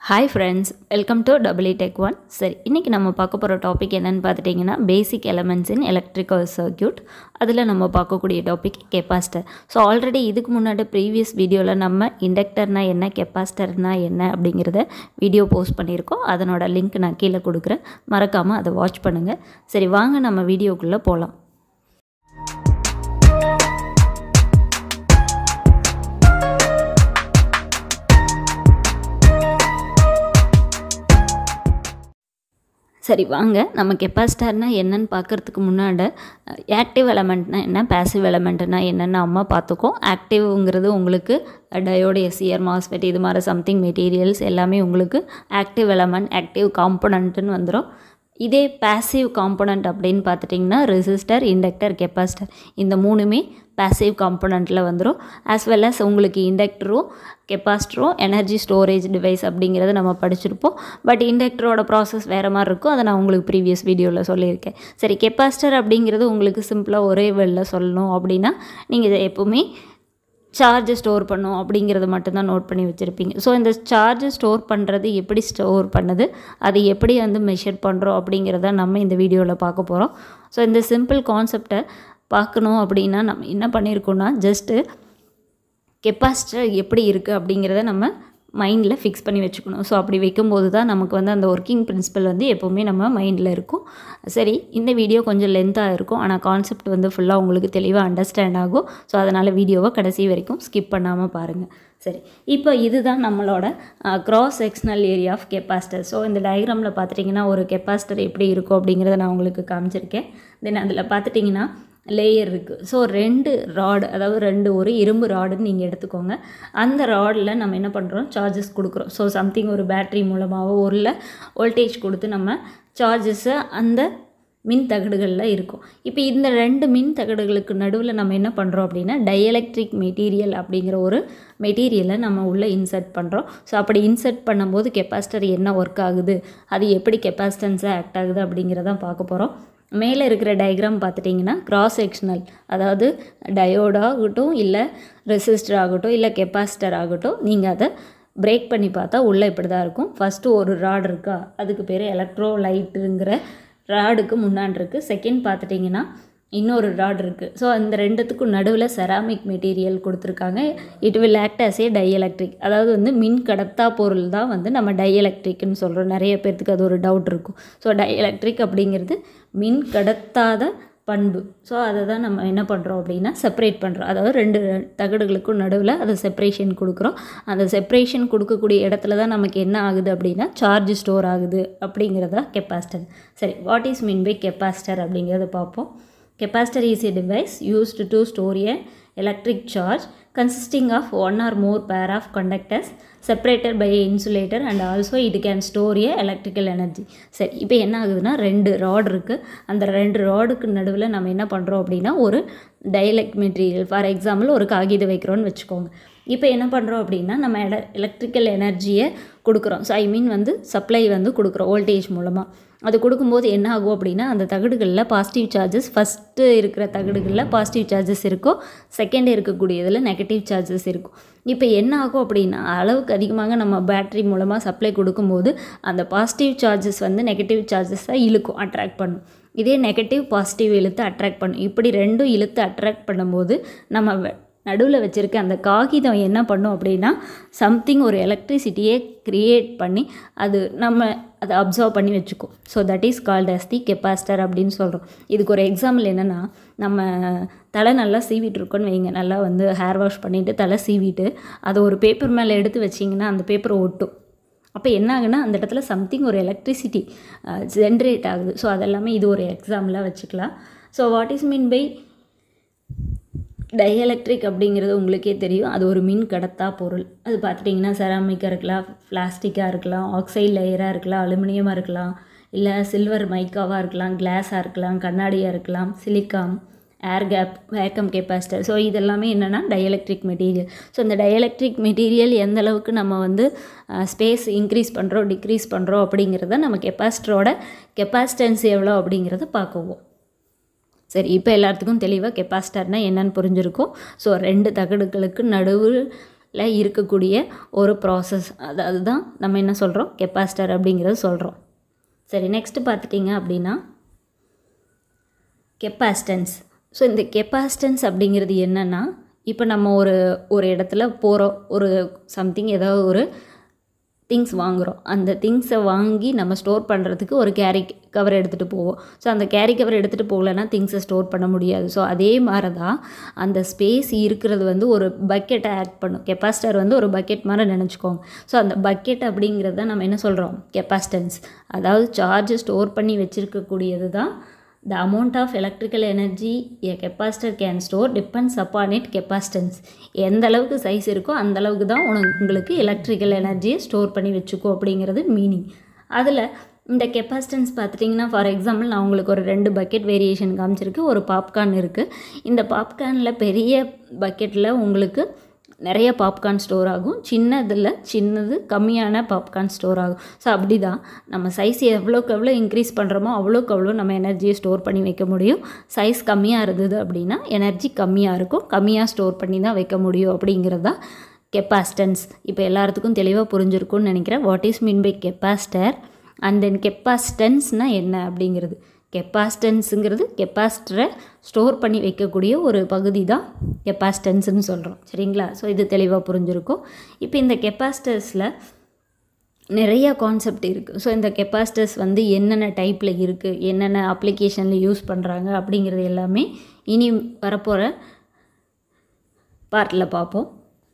hi friends welcome to double tech one சரி இன்றைக்கி நம்ம பார்க்க போகிற டாபிக் என்னென்னு பார்த்துட்டிங்கன்னா basic elements in electrical circuit அதில் நம்ம பார்க்கக்கூடிய டாபிக் கெப்பாசிட்டர் ஸோ ஆல்ரெடி இதுக்கு முன்னாடி ப்ரீவியஸ் வீடியோவில் நம்ம இண்டக்டர்னா என்ன கெப்பாசிட்டர்னா என்ன அப்படிங்கிறத வீடியோ போஸ்ட் பண்ணியிருக்கோம் அதனோட லிங்க் நான் கீழே கொடுக்குறேன் மறக்காமல் அதை வாட்ச் பண்ணுங்கள் சரி வாங்க நம்ம வீடியோக்குள்ளே போகலாம் சரி வாங்க நம்ம கெப்பாசிட்டர்னா என்னன்னு பார்க்குறதுக்கு முன்னாடி ஆக்டிவ் எலமெண்ட்னா என்ன பேசிவ் எலமெண்ட்னா என்னென்னு அம்மா பார்த்துக்கோம் ஆக்டிவ்ங்கிறது உங்களுக்கு டயோடு எஸ்சிஆர் மாஸ்பெட் இது மாதிரி சம்திங் மெட்டீரியல்ஸ் எல்லாமே உங்களுக்கு ஆக்டிவ் எலமெண்ட் ஆக்டிவ் காம்பனண்ட்டுன்னு வந்துடும் இதே பேசிவ் காம்பனண்ட் அப்படின்னு பார்த்துட்டிங்கன்னா ரெசிஸ்டர் இண்டக்டர் கெப்பாசிட்டர் இந்த மூணுமே பேசிவ் காம்பனண்ட்டில் வந்துடும் ஆஸ் வெல் அஸ் உங்களுக்கு இண்டக்டரும் கெப்பாசிட்டரும் எனர்ஜி ஸ்டோரேஜ் டிவைஸ் அப்படிங்கிறத நம்ம படிச்சிருப்போம் பட் இண்டக்டரோட ப்ராசஸ் வேறு மாதிரி இருக்கும் அதை நான் உங்களுக்கு ப்ரீவியஸ் வீடியோவில் சொல்லியிருக்கேன் சரி கெப்பாசிட்டர் அப்படிங்கிறது உங்களுக்கு சிம்பிளாக ஒரே வெளில சொல்லணும் அப்படின்னா நீங்கள் இதை எப்போவுமே சார்ஜை ஸ்டோர் பண்ணும் அப்படிங்கிறத மட்டும்தான் நோட் பண்ணி வச்சுருப்பீங்க ஸோ இந்த சார்ஜை ஸ்டோர் பண்ணுறது எப்படி ஸ்டோர் பண்ணுது அதை எப்படி வந்து மெஷர் பண்ணுறோம் அப்படிங்கிறத நம்ம இந்த வீடியோவில் பார்க்க போகிறோம் ஸோ இந்த சிம்பிள் கான்செப்டை பார்க்கணும் அப்படின்னா நம்ம என்ன பண்ணியிருக்கோம்னா ஜஸ்ட்டு கெப்பாசிட்டர் எப்படி இருக்குது அப்படிங்கிறத நம்ம மைண்டில் ஃபிக்ஸ் பண்ணி வச்சுக்கணும் ஸோ அப்படி வைக்கும்போது தான் நமக்கு வந்து அந்த ஒர்க்கிங் பிரின்சிபல் வந்து எப்போவுமே நம்ம மைண்டில் இருக்கும் சரி இந்த வீடியோ கொஞ்சம் லென்த்தாக இருக்கும் ஆனால் கான்செப்ட் வந்து ஃபுல்லாக உங்களுக்கு தெளிவாக அண்டர்ஸ்டாண்ட் ஆகும் ஸோ அதனால் வீடியோவை கடைசி வரைக்கும் ஸ்கிப் பண்ணாமல் பாருங்கள் சரி இப்போ இதுதான் நம்மளோட cross sectional area of capacitor so இந்த டயக்ராமில் பார்த்துட்டிங்கன்னா ஒரு கெப்பாசிட்டர் எப்படி இருக்கும் அப்படிங்கிறத நான் உங்களுக்கு காமிச்சிருக்கேன் தென் அதில் பார்த்துட்டிங்கன்னா லேயர் இருக்குது ஸோ ரெண்டு ராடு அதாவது ரெண்டு ஒரு இரும்பு ராடுன்னு நீங்கள் எடுத்துக்கோங்க அந்த ராடில் நம்ம என்ன பண்ணுறோம் சார்ஜஸ் கொடுக்குறோம் ஸோ சம்திங் ஒரு பேட்ரி மூலமாகவோ ஒரு வோல்டேஜ் கொடுத்து நம்ம சார்ஜஸை அந்த மின் தகடுகளில் இருக்கும் இப்போ இந்த ரெண்டு மின் தகடுகளுக்கு நடுவில் நம்ம என்ன பண்ணுறோம் அப்படின்னா டைஎலக்ட்ரிக் மெட்டீரியல் அப்படிங்கிற ஒரு மெட்டீரியலை நம்ம உள்ளே இன்சர்ட் பண்ணுறோம் ஸோ அப்படி இன்சர்ட் பண்ணும்போது கெப்பாசிட்டர் என்ன ஒர்க் ஆகுது அது எப்படி கெப்பாசிட்டன்ஸாக ஆக்ட் ஆகுது அப்படிங்கிறதான் பார்க்க போகிறோம் மேலே இருக்கிற டயக்ராம் பார்த்துட்டிங்கன்னா கிராஸ் செக்ஷனல் அதாவது டயோடாகட்டும் இல்லை ரெசிஸ்டர் ஆகட்டும் இல்லை கெப்பாசிட்டர் ஆகட்டும் நீங்கள் அதை பிரேக் பண்ணி பார்த்தா உள்ளே இப்படி தான் இருக்கும் ஃபஸ்ட்டு ஒரு ராட் இருக்கா அதுக்கு பேர் எலக்ட்ரோ லைட்டுங்கிற ராடுக்கு முன்னாடி இருக்குது செகண்ட் பார்த்துட்டிங்கன்னா இன்னொரு ராட் இருக்குது ஸோ அந்த ரெண்டுத்துக்கும் நடுவில் செராமிக் மெட்டீரியல் கொடுத்துருக்காங்க it will act as a dielectric அதாவது வந்து மின் கடத்தா பொருள் தான் வந்து நம்ம டைஎலக்ட்ரிக்னு சொல்கிறோம் நிறைய பேர்த்துக்கு அது ஒரு டவுட் இருக்கும் ஸோ டைஎலக்ட்ரிக் அப்படிங்கிறது மின் கடத்தாத பண்பு ஸோ அதை தான் நம்ம என்ன பண்ணுறோம் அப்படின்னா செப்பரேட் பண்ணுறோம் அதாவது ரெண்டு தகடுகளுக்கும் நடுவில் அதை செப்பரேஷன் கொடுக்குறோம் அந்த செப்பரேஷன் கொடுக்கக்கூடிய இடத்துல தான் நமக்கு என்ன ஆகுது அப்படின்னா சார்ஜ் ஸ்டோர் ஆகுது அப்படிங்கிறதா கெப்பாசிட்டர் சரி what is mean by capacitor அப்படிங்கிறத பார்ப்போம் Capacitor is a device used to store a electric charge consisting of one or more pair of conductors separated by a insulator and also it can store a electrical energy சரி இப்போ என்ன ஆகுதுன்னா ரெண்டு rod இருக்குது அந்த ரெண்டு ராடுக்கு நடுவில் நம்ம என்ன பண்ணுறோம் அப்படின்னா ஒரு டைலக்ட் மெட்டீரியல் ஃபார் எக்ஸாம்பிள் ஒரு காகிதம் வைக்கிறோன்னு வச்சுக்கோங்க இப்போ என்ன பண்ணுறோம் அப்படின்னா நம்ம எல எலக்ட்ரிக்கல் எனர்ஜியை கொடுக்குறோம் ஸோ ஐ மீன் வந்து சப்ளை வந்து கொடுக்குறோம் வோல்டேஜ் மூலமாக அது கொடுக்கும்போது என்ன ஆகும் அப்படின்னா அந்த தகடுகளில் பாசிட்டிவ் சார்ஜஸ் ஃபஸ்ட்டு இருக்கிற தகடுகளில் பாசிட்டிவ் சார்ஜஸ் இருக்கும் செகண்ட் இருக்கக்கூடியதில் நெகட்டிவ் சார்ஜஸ் இருக்கும் இப்போ என்ன ஆகும் அப்படின்னா அளவுக்கு அதிகமாக நம்ம பேட்ரி மூலமாக சப்ளை கொடுக்கும்போது அந்த பாசிட்டிவ் சார்ஜஸ் வந்து நெகட்டிவ் சார்ஜஸாக இழுக்கும் அட்ராக்ட் பண்ணும் இதே நெகட்டிவ் பாசிட்டிவ் இழுத்து அட்ராக்ட் பண்ணும் இப்படி ரெண்டும் இழுத்து அட்ராக்ட் பண்ணும்போது நம்ம நடுவில் வச்சுருக்க அந்த காகிதம் என்ன பண்ணும் அப்படின்னா சம்திங் ஒரு எலக்ட்ரிசிட்டியை க்ரியேட் பண்ணி அது நம்ம அதை அப்சர்வ் பண்ணி வச்சுக்கும் so that is called as the capacitor அப்படின்னு சொல்கிறோம் இதுக்கு ஒரு எக்ஸாம்பிள் என்னென்னா நம்ம தலை நல்லா சீவிட்டு இருக்கோன்னு வைங்க நல்லா வந்து ஹேர் வாஷ் பண்ணிவிட்டு தலை சீவிட்டு அதை ஒரு பேப்பர் மேலே எடுத்து வச்சிங்கன்னா அந்த பேப்பரை ஒட்டும் அப்போ என்ன ஆகுனா அந்த இடத்துல சம்திங் ஒரு எலக்ட்ரிசிட்டி ஜென்ரேட் ஆகுது ஸோ அதெல்லாமே இது ஒரு எக்ஸாம்பிளாக வச்சுக்கலாம் so what is mean by dielectric அப்படிங்கிறது உங்களுக்கே தெரியும் அது ஒரு மின் கடத்தா பொருள் அது பார்த்துட்டிங்கன்னா செராமிக்காக இருக்கலாம் பிளாஸ்டிக்காக இருக்கலாம் ஆக்சைடு லேயராக இருக்கலாம் அலுமினியமாக இருக்கலாம் இல்லை சில்வர் மைக்காவாக இருக்கலாம் கிளாஸாக இருக்கலாம் கண்ணாடியாக இருக்கலாம் silicon air gap vacuum capacitor so இதெல்லாமே என்னென்னா டைஎலக்ட்ரிக் மெட்டீரியல் ஸோ இந்த டைஎலக்ட்ரிக் மெட்டீரியல் எந்த அளவுக்கு நம்ம வந்து ஸ்பேஸ் இன்க்ரீஸ் பண்ணுறோம் டிக்ரீஸ் பண்ணுறோம் அப்படிங்கிறத நம்ம கெப்பாசிட்டரோட கெப்பாசிட்டன்ஸ் எவ்வளோ அப்படிங்கிறத பார்க்குவோம் சரி இப்போ எல்லாத்துக்கும் தெளிவாக கெப்பாசிட்டர்னால் என்னன்னு புரிஞ்சிருக்கும் ஸோ ரெண்டு தகடுகளுக்கு நடுவில் இருக்கக்கூடிய ஒரு ப்ராசஸ் அது அதுதான் நம்ம என்ன சொல்கிறோம் கெப்பாசிட்டர் அப்படிங்கிறது சொல்கிறோம் சரி நெக்ஸ்ட் பார்த்துட்டிங்க அப்படின்னா கெப்பாசிட்டன்ஸ் ஸோ இந்த கெப்பாசிட்டன்ஸ் அப்படிங்கிறது என்னென்னா இப்போ நம்ம ஒரு ஒரு இடத்துல போகிறோம் ஒரு சம்திங் ஏதாவது ஒரு திங்ஸ் வாங்குகிறோம் அந்த திங்ஸை வாங்கி நம்ம ஸ்டோர் பண்ணுறதுக்கு ஒரு கேரி கவர் எடுத்துகிட்டு போவோம் ஸோ அந்த கேரி கவர் எடுத்துகிட்டு போகலன்னா திங்ஸை ஸ்டோர் பண்ண முடியாது ஸோ அதே மாதிரி தான் அந்த ஸ்பேஸ் இருக்கிறது வந்து ஒரு பக்கெட்டை ஆக்ட் பண்ணும் கெப்பாசிட்டர் வந்து ஒரு பக்கெட் மாதிரி நினச்சிக்கோங்க ஸோ அந்த பக்கெட் அப்படிங்கிறத நம்ம என்ன சொல்கிறோம் கெப்பாசிட்டன்ஸ் அதாவது சார்ஜ் ஸ்டோர் பண்ணி வச்சுருக்கக்கூடியது தான் the amount of electrical energy a capacitor can store depends upon it capacitance எந்த அளவுக்கு சைஸ் இருக்கோ அந்த அளவுக்கு தான் உனக்கு உங்களுக்கு எலக்ட்ரிக்கல் எனர்ஜியை ஸ்டோர் பண்ணி வச்சுக்கோ அப்படிங்கிறது மீனிங் அதில் இந்த கெப்பாசிட்டன்ஸ் பார்த்துட்டிங்கன்னா ஃபார் எக்ஸாம்பிள் நான் உங்களுக்கு ஒரு ரெண்டு பக்கெட் வேரியேஷன் காமிச்சிருக்கு ஒரு பாப்கார்ன் இருக்குது இந்த பாப்கார்னில் பெரிய பக்கெட்டில் உங்களுக்கு நிறைய பாப்கார்ன் ஸ்டோர் ஆகும் சின்னதில் சின்னது கம்மியான பாப்கார்ன் ஸ்டோர் ஆகும் ஸோ அப்படி தான் நம்ம சைஸ் எவ்வளோக்கு எவ்வளோ இன்க்ரீஸ் பண்ணுறோமோ அவ்வளோக்கு அவ்வளோ நம்ம எனர்ஜியை ஸ்டோர் பண்ணி வைக்க முடியும் சைஸ் கம்மியாக இருந்தது அப்படின்னா எனர்ஜி கம்மியாக இருக்கும் கம்மியாக ஸ்டோர் பண்ணி தான் வைக்க முடியும் அப்படிங்கிறது தான் கெப்பாசிட்டன்ஸ் இப்போ எல்லாத்துக்கும் தெளிவாக புரிஞ்சிருக்கும்னு நினைக்கிறேன் what is mean by capacitor and then கெப்பாசிட்டன்ஸ்னால் என்ன அப்படிங்கிறது கெப்பாசிட்டன்ஸுங்கிறது கெப்பாசிட்டரை ஸ்டோர் பண்ணி வைக்கக்கூடிய ஒரு பகுதி தான் கெப்பாசிட்டன்ஸ்னு சொல்கிறோம் சரிங்களா ஸோ இது தெளிவாக புரிஞ்சிருக்கும் இப்போ இந்த கெப்பாசிட்டர்ஸில் நிறைய கான்செப்ட் இருக்குது ஸோ இந்த கெப்பாசிட்டர்ஸ் வந்து என்னென்ன டைப்பில் இருக்குது என்னென்ன அப்ளிகேஷனில் யூஸ் பண்ணுறாங்க அப்படிங்கிறது எல்லாமே இனி வரப்போகிற பார்ட்டில் பார்ப்போம்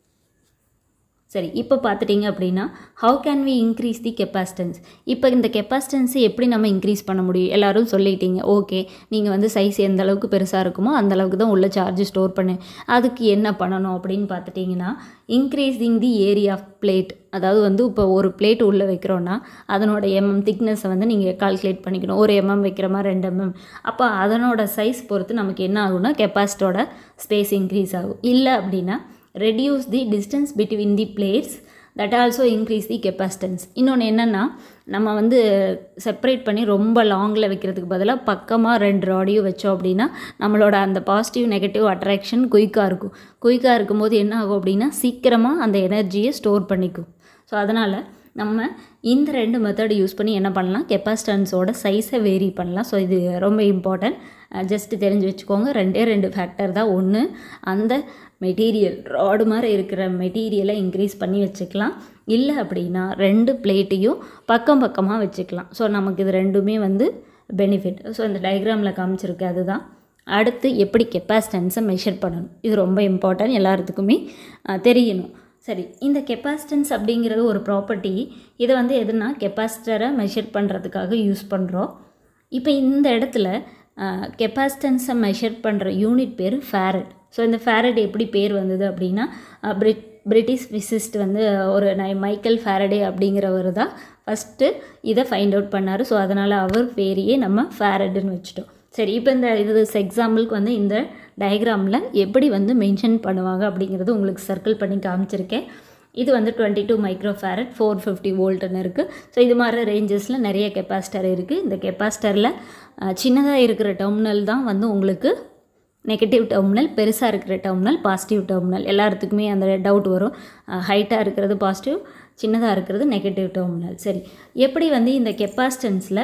சரி இப்போ பார்த்துட்டிங்க அப்படின்னா how can we increase the capacitance இப்போ இந்த கெப்பாசிட்டன்ஸை எப்படி நம்ம இன்க்ரீஸ் பண்ண முடியும் எல்லோரும் சொல்லிட்டீங்க ஓகே நீங்கள் வந்து சைஸ் எந்த அளவுக்கு பெருசாக இருக்குமோ அந்த அளவுக்கு தான் உள்ள சார்ஜ் ஸ்டோர் பண்ணு அதுக்கு என்ன பண்ணணும் அப்படின்னு பார்த்துட்டிங்கன்னா increasing the area of plate அதாவது வந்து இப்போ ஒரு பிளேட் உள்ளே வைக்கிறோன்னா அதனோட எம்எம் திக்னஸை வந்து நீங்கள் கால்குலேட் பண்ணிக்கணும் ஒரு எம்எம் வைக்கிற மாதிரி ரெண்டு எம்எம் அப்போ அதனோட சைஸ் பொறுத்து நமக்கு என்ன ஆகும்னா கெப்பாசிட்டோட ஸ்பேஸ் இன்க்ரீஸ் ஆகும் இல்லை அப்படின்னா reduce the distance between the plates that also increase the capacitance இன்னொன்று என்னென்னா நம்ம வந்து செப்பரேட் பண்ணி ரொம்ப லாங்கில் வைக்கிறதுக்கு பதிலாக பக்கமாக ரெண்டு ராடியும் வச்சோம் அப்படின்னா நம்மளோட அந்த பாசிட்டிவ் நெகட்டிவ் அட்ராக்ஷன் குயிக்காக இருக்கும் குயிக்காக இருக்கும்போது என்ன ஆகும் அப்படின்னா சீக்கிரமாக அந்த எனர்ஜியை ஸ்டோர் பண்ணிக்கும் ஸோ அதனால் நம்ம இந்த ரெண்டு மெத்தட் யூஸ் பண்ணி என்ன பண்ணலாம் கெப்பாசிட்டன்ஸோட சைஸை வேரி பண்ணலாம் ஸோ இது ரொம்ப இம்பார்ட்டன்ட் ஜஸ்ட் தெரிஞ்சு வச்சுக்கோங்க ரெண்டே ரெண்டு ஃபேக்டர் தான் ஒன்று அந்த மெட்டீரியல் ராடு மாதிரி இருக்கிற மெட்டீரியலை இன்க்ரீஸ் பண்ணி வச்சுக்கலாம் இல்லை அப்படின்னா ரெண்டு பிளேட்டையும் பக்கம் பக்கமாக வச்சுக்கலாம் ஸோ நமக்கு இது ரெண்டுமே வந்து பெனிஃபிட் ஸோ இந்த டயக்ராமில் காமிச்சிருக்கு அதுதான் அடுத்து எப்படி கெப்பாசிட்டன்ஸை மெஷர் பண்ணணும் இது ரொம்ப இம்பார்ட்டன்ட் எல்லாத்துக்குமே தெரியணும் சரி இந்த கெப்பாசிட்டன்ஸ் அப்படிங்கிறது ஒரு ப்ராப்பர்ட்டி இதை வந்து எதுனா கெப்பாசிட்டரை மெஷர் பண்ணுறதுக்காக யூஸ் பண்ணுறோம் இப்போ இந்த இடத்துல கெப்பாசிட்டன்ஸை மெஷர் பண்ணுற யூனிட் பேர் ஃபேரட் ஸோ இந்த ஃபேரட் எப்படி பேர் வந்தது அப்படின்னா பிரிட் பிரிட்டிஷ் ஃபிசிஸ்ட் வந்து ஒரு நை மைக்கேல் ஃபேரடே அப்படிங்கிறவர் தான் ஃபஸ்ட்டு இதை ஃபைண்ட் அவுட் பண்ணார் ஸோ அதனால் அவர் பேரையே நம்ம ஃபேரடுன்னு வச்சுட்டோம் சரி இப்போ இந்த இது எக்ஸாம்பிளுக்கு வந்து இந்த டயக்ராமில் எப்படி வந்து மென்ஷன் பண்ணுவாங்க அப்படிங்கிறது உங்களுக்கு சர்க்கிள் பண்ணி காமிச்சிருக்கேன் இது வந்து twenty two micro farad four fifty வோல்ட்டுன்னு இருக்குது ஸோ இது மாதிரி ரேஞ்சஸில் நிறைய கெப்பாசிட்டர் இருக்குது இந்த கெப்பாசிட்டரில் சின்னதாக இருக்கிற டெர்மினல் தான் வந்து உங்களுக்கு நெகட்டிவ் டெர்மினல் பெருசாக இருக்கிற டெர்மினல் பாசிட்டிவ் டெர்மினல் எல்லாத்துக்குமே அந்த டவுட் வரும் ஹைட்டாக இருக்கிறது பாசிட்டிவ் சின்னதாக இருக்கிறது நெகட்டிவ் டெர்மினல் சரி எப்படி வந்து இந்த கெப்பாசிட்டன்ஸில்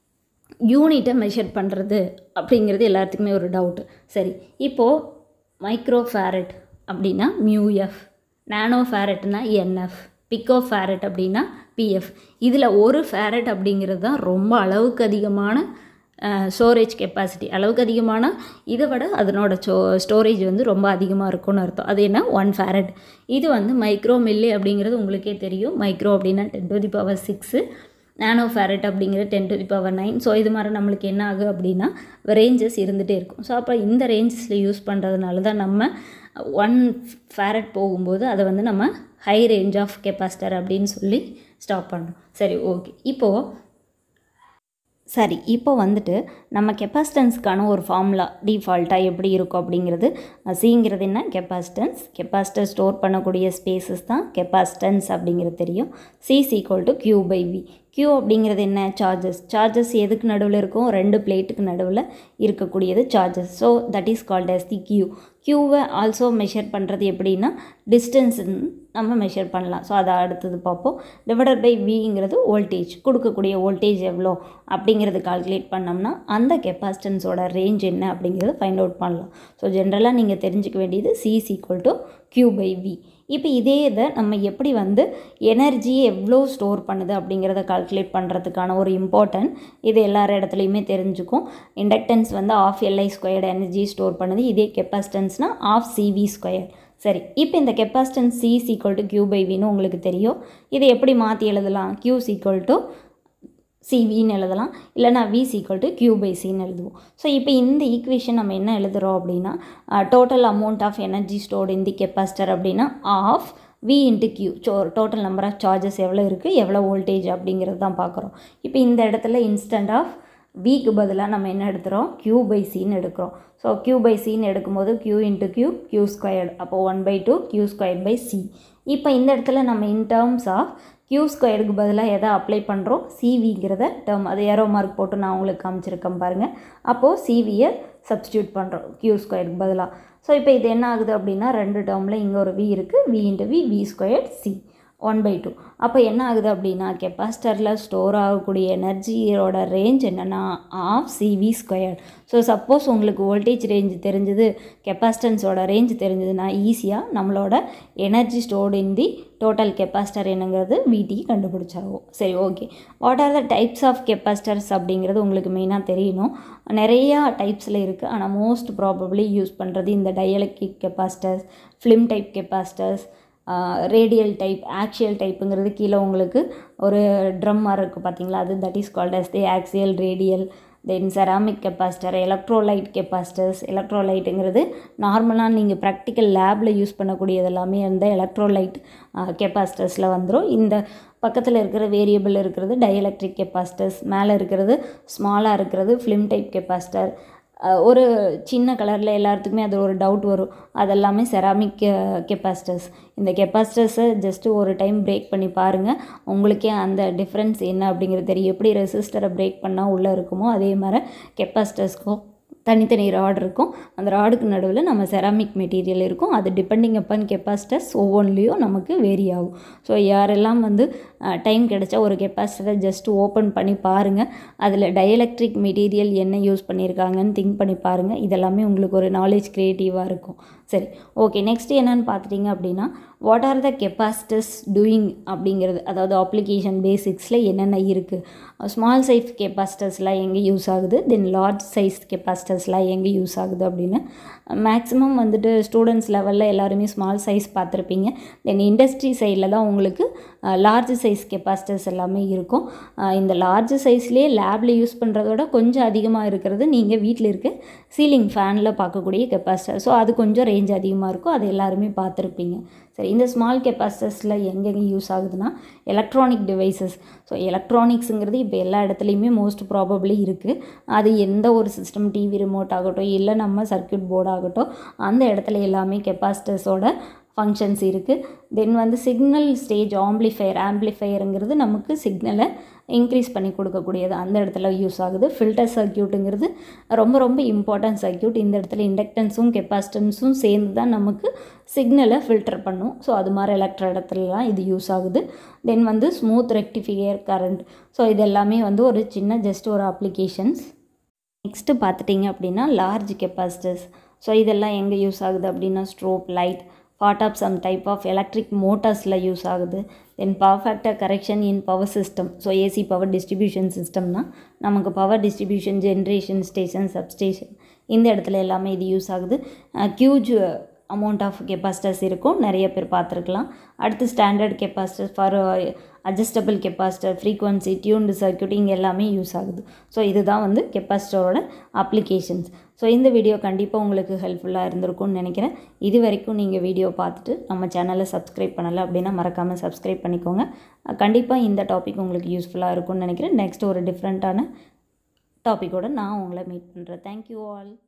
யூனிட்டை மெஷர் பண்ணுறது அப்படிங்கிறது எல்லாத்துக்குமே ஒரு டவுட்டு சரி இப்போது மைக்ரோ ஃபேரட் அப்படின்னா மியூஎஃப் நானோ ஃபேரட்னா என்எஃப் பிக்கோ ஃபேரட் அப்படின்னா பிஎஃப் இதில் ஒரு ஃபேரட் அப்படிங்கிறது தான் ரொம்ப அளவுக்கு அதிகமான ஸ்டோரேஜ் கெப்பாசிட்டி அளவுக்கு அதிகமான இதை விட அதனோட ஸ்டோ ஸ்டோரேஜ் வந்து ரொம்ப அதிகமாக இருக்கும்னு அர்த்தம் அது என்ன ஒன் ஃபேரட் இது வந்து மைக்ரோ மில்லி அப்படிங்கிறது உங்களுக்கே தெரியும் மைக்ரோ அப்படின்னா ten to the power six nano farad அப்படிங்கிறது ten to the power nine so இது மாதிரி நம்மளுக்கு என்ன ஆகும் அப்படின்னா ரேஞ்சஸ் இருந்துகிட்டே இருக்கும் ஸோ அப்போ இந்த ரேஞ்சஸில் யூஸ் பண்ணுறதுனால தான் நம்ம ஒன் ஃபேரட் போகும்போது அதை வந்து நம்ம ஹை ரேஞ்ச் ஆஃப் கெப்பாசிட்டர் அப்படின்னு சொல்லி ஸ்டாப் பண்ணோம் சரி ஓகே இப்போது சரி இப்போ வந்துட்டு நம்ம கெப்பாசிட்டன்ஸ்க்கான ஒரு ஃபார்முலா டிஃபால்ட்டாக எப்படி இருக்கும் அப்படிங்கிறது சிங்கிறது என்ன கெப்பாசிட்டன்ஸ் கெப்பாசிட்டர் ஸ்டோர் பண்ணக்கூடிய ஸ்பேசஸ் தான் கெப்பாசிட்டன்ஸ் அப்படிங்கிறது தெரியும் C equal to Q by V Q அப்படிங்கிறது என்ன சார்ஜஸ் சார்ஜஸ் எதுக்கு நடுவில் இருக்கும் ரெண்டு பிளேட்டுக்கு நடுவில் இருக்கக்கூடியது charges so that is called as the Q கியூவை ஆல்சோ மெஷர் பண்ணுறது எப்படின்னா டிஸ்டன்ஸ் நம்ம மெஷர் பண்ணலாம் ஸோ அதை அடுத்தது பார்ப்போம் டிவைடட் பை விங்கிறது வோல்டேஜ் கொடுக்கக்கூடிய வோல்டேஜ் எவ்வளோ அப்படிங்கிறது கால்குலேட் பண்ணோம்னா அந்த கெப்பாசிட்டன்ஸோட ரேஞ்ச் என்ன அப்படிங்கிறத ஃபைண்ட் அவுட் பண்ணலாம் ஸோ ஜென்ரலாக நீங்கள் தெரிஞ்சுக்க வேண்டியது C is equal to Q by V இப்போ இதே இதை நம்ம எப்படி வந்து எனர்ஜி எவ்வளோ ஸ்டோர் பண்ணுது அப்படிங்கிறத கால்குலேட் பண்ணுறதுக்கான ஒரு இம்பார்ட்டன்ட் இது எல்லார் இடத்துலையுமே தெரிஞ்சுக்கும் இண்டக்டன்ஸ் வந்து of LI squared energy store பண்ணுது இதே கெப்பாசிட்டன்ஸ்னால் ஆஃப் சிவி ஸ்கொயர் சரி இப்போ இந்த capacitance C equal to Q by வின்னு உங்களுக்கு தெரியும் இதை எப்படி மாற்றி எழுதலாம் கியூ ஈக்குவல் டு சிவின்னு எழுதலாம் இல்லைனா V equal to Q by சின்னு எழுதுவோம் ஸோ இப்போ இந்த ஈக்குவேஷன் நம்ம என்ன எழுதுகிறோம் அப்படின்னா total amount of energy stored in the capacitor அப்படின்னா of V into Q so total number of charges எவ்வளோ இருக்குது எவ்வளோ வோல்டேஜ் அப்படிங்கிறது தான் பார்க்குறோம் இப்போ இந்த இடத்துல இன்ஸ்டன்ட் ஆஃப் விக்கு பதிலாக நம்ம என்ன எடுத்துகிறோம் கியூ பை சின்னு எடுக்கிறோம் ஸோ கியூ பை சின்னு எடுக்கும்போது Q into Q Q squared அப்போ one by two Q squared by C இப்போ இந்த இடத்துல நம்ம இன் டேர்ம்ஸ் ஆஃப் கியூ ஸ்கொயருக்கு பதிலாக எதை அப்ளை பண்ணுறோம் சிவிங்கிறத டேர்ம் அது ஏரோ மார்க் போட்டு நான் உங்களுக்கு காமிச்சிருக்கேன் பாருங்கள் அப்போது சிவியை சப்ஸ்டியூட் பண்ணுறோம் கியூ ஸ்கொயருக்கு பதிலாக ஸோ இப்போ இது என்ன ஆகுது அப்படின்னா ரெண்டு டேர்மில் இங்கே ஒரு வி இருக்குது V into V V square C one by two அப்போ என்ன ஆகுது அப்படின்னா கெப்பாசிட்டரில் ஸ்டோர் ஆகக்கூடிய எனர்ஜியோட ரேஞ்ச் என்னென்னா of CV square so suppose உங்களுக்கு வோல்டேஜ் ரேஞ்ச் தெரிஞ்சது கெப்பாசிட்டன்ஸோட ரேஞ்ச் தெரிஞ்சதுன்னா ஈஸியாக நம்மளோட energy stored in the total capacitor என்னங்கிறது விடி கண்டுபிடிச்சிருவோம் சரி okay what are the types of capacitors அப்படிங்கிறது உங்களுக்கு மெயினாக தெரியணும் நிறையா டைப்ஸில் இருக்குது ஆனால் மோஸ்ட் ப்ராபப்ளி யூஸ் பண்ணுறது இந்த dielectric capacitors film type capacitors radial type axial டைப்புங்கிறது கீழே உங்களுக்கு ஒரு ட்ரம் மாதிரி இருக்குது பார்த்தீங்களா அது that is called as the axial radial then ceramic capacitor electrolyte capacitors எலக்ட்ரோலைட்டுங்கிறது நார்மலாக நீங்கள் ப்ராக்டிக்கல் லேபில் யூஸ் பண்ணக்கூடியது எல்லாமே அந்த எலக்ட்ரோலைட் கெப்பாசிட்டர்ஸில் வந்துடும் இந்த பக்கத்தில் இருக்கிற வேரியபிள் இருக்கிறது டயலக்ட்ரிக் கெப்பாசிட்டர்ஸ் மேலே இருக்கிறது ஸ்மாலாக இருக்கிறது ஃபிலிம் டைப் கெப்பாசிட்டர் ஒரு சின்ன கலரில் எல்லாத்துக்குமே அது ஒரு டவுட் வரும் அதெல்லாமே செராமிக் கெப்பாசிட்டர்ஸ் இந்த கெப்பாசிட்டர்ஸை ஜஸ்ட்டு ஒரு டைம் பிரேக் பண்ணி பாருங்கள் உங்களுக்கே அந்த டிஃப்ரென்ஸ் என்ன அப்படிங்கிறது தெரியும் எப்படி ரெசிஸ்டரை பிரேக் பண்ணால் உள்ளே இருக்குமோ அதே மாதிரி கெப்பாசிட்டர்ஸ்க்கும் தனித்தனி ராட் இருக்கும் அந்த ராடுக்கு நடுவில் நம்ம செராமிக் மெட்டீரியல் இருக்கும் அது டிபெண்டிங் அப்பான் கெப்பாசிட்டர்ஸ் ஒவ்வொன்றிலையும் நமக்கு வேரி ஆகும் ஸோ யாரெல்லாம் வந்து டைம் கிடைச்சா ஒரு கெப்பாசிட்டரை ஜஸ்ட் ஓப்பன் பண்ணி பாருங்கள் அதில் டயலக்ட்ரிக் மெட்டீரியல் என்ன யூஸ் பண்ணியிருக்காங்கன்னு திங்க் பண்ணி பாருங்கள் இதெல்லாமே உங்களுக்கு ஒரு நாலேஜ் க்ரியேட்டிவாக இருக்கும் சரி ஓகே நெக்ஸ்ட் என்னென்னு பார்த்துட்டிங்க அப்படின்னா what are the capacitors doing அப்படிங்கிறது அதாவது அப்ளிகேஷன் பேசிக்ஸில் என்னென்ன இருக்குது ஸ்மால் சைஸ் கெப்பாசிட்டர்ஸ்லாம் எங்கே யூஸ் ஆகுது தென் லார்ஜ் சைஸ் கெப்பாசிட்டர்ஸ்லாம் எங்கே யூஸ் ஆகுது அப்படின்னு மேக்ஸிமம் வந்துட்டு ஸ்டூடெண்ட்ஸ் லெவலில் எல்லாருமே ஸ்மால் சைஸ் பார்த்துருப்பீங்க தென் இண்டஸ்ட்ரி சைடில் தான் உங்களுக்கு லார்ஜ் சைஸ் கெப்பாசிட்டர்ஸ் எல்லாமே இருக்கும் இந்த லார்ஜ் சைஸ்லேயே லேபில் யூஸ் பண்ணுறதோட கொஞ்சம் அதிகமாக இருக்கிறது நீங்கள் வீட்டில் இருக்க சீலிங் ஃபேனில் பார்க்கக்கூடிய கெப்பாசிட்டர் ஸோ அது கொஞ்சம் ரேஞ்ச் அதிகமாக இருக்கும் அது எல்லாருமே பார்த்துருப்பீங்க சரி இந்த ஸ்மால் கெப்பாசிட்டர்ஸில் எங்கெங்கே யூஸ் ஆகுதுன்னா எலக்ட்ரானிக் டிவைசஸ் ஸோ எலக்ட்ரானிக்ஸுங்கிறது இப்போ எல்லா இடத்துலையுமே மோஸ்ட் ப்ராபப்ளி இருக்குது அது எந்த ஒரு சிஸ்டம் டிவி ரிமோட் ஆகட்டும் இல்லை நம்ம சர்க்கியூட் போர்டு ஆகட்டும் அந்த இடத்துல எல்லாமே கெப்பாசிட்டர்ஸோட ஃபங்க்ஷன்ஸ் இருக்குது தென் வந்து சிக்னல் ஸ்டேஜ் ஆம்ப்ளிஃபையர் ஆம்ப்ளிஃபையருங்கிறது நமக்கு சிக்னலை இன்க்ரீஸ் பண்ணி கொடுக்கக்கூடியது அந்த இடத்துல யூஸ் ஆகுது ஃபில்டர் சர்க்கியூட்டுங்கிறது ரொம்ப ரொம்ப இம்பார்ட்டன்ட் சர்க்கியூட் இந்த இடத்துல இண்டக்டன்ஸும் கெப்பாசிட்டன்ஸும் சேர்ந்து தான் நமக்கு சிக்னலை ஃபில்டர் பண்ணும் ஸோ அது மாதிரி எலக்ட்ர இடத்துலலாம் இது யூஸ் ஆகுது தென் வந்து ஸ்மூத் ரெக்டிஃபிகேர் கரண்ட் ஸோ இது எல்லாமே வந்து ஒரு சின்ன ஜஸ்ட் ஒரு அப்ளிகேஷன்ஸ் நெக்ஸ்ட்டு பார்த்துட்டிங்க அப்படின்னா லார்ஜ் கெப்பாசிட்டர்ஸ் ஸோ இதெல்லாம் எங்கே யூஸ் ஆகுது அப்படின்னா strobe light part of some type of electric மோட்டார்ஸில் யூஸ் ஆகுது then power factor correction in power system so AC power distribution சிஸ்டம்னா நமக்கு power distribution generation station substation இந்த இடத்துல எல்லாமே இது யூஸ் ஆகுது ஹியூஜ் அமௌண்ட் ஆஃப் கெப்பாசிட்டர்ஸ் இருக்கும் நிறைய பேர் பார்த்துருக்கலாம் அடுத்து standard capacitor for adjustable capacitor frequency tuned circuiting எல்லாமே யூஸ் ஆகுது ஸோ இதுதான் வந்து கெப்பாசிட்டரோட அப்ளிகேஷன்ஸ் ஸோ இந்த வீடியோ கண்டிப்பாக உங்களுக்கு ஹெல்ப்ஃபுல்லாக இருந்திருக்கும்னு நினைக்கிறேன் இது வரைக்கும் நீங்கள் வீடியோ பார்த்துட்டு நம்ம சேனலை சப்ஸ்கிரைப் பண்ணலை அப்படின்னா மறக்காமல் சப்ஸ்கிரைப் பண்ணிக்கோங்க கண்டிப்பாக இந்த டாபிக் உங்களுக்கு யூஸ்ஃபுல்லாக இருக்கும்னு நினைக்கிறேன் நெக்ஸ்ட் ஒரு டிஃப்ரெண்ட்டான டாப்பிக்கோடு நான் உங்களை மீட் பண்ணுறேன் தேங்க்யூ ஆல்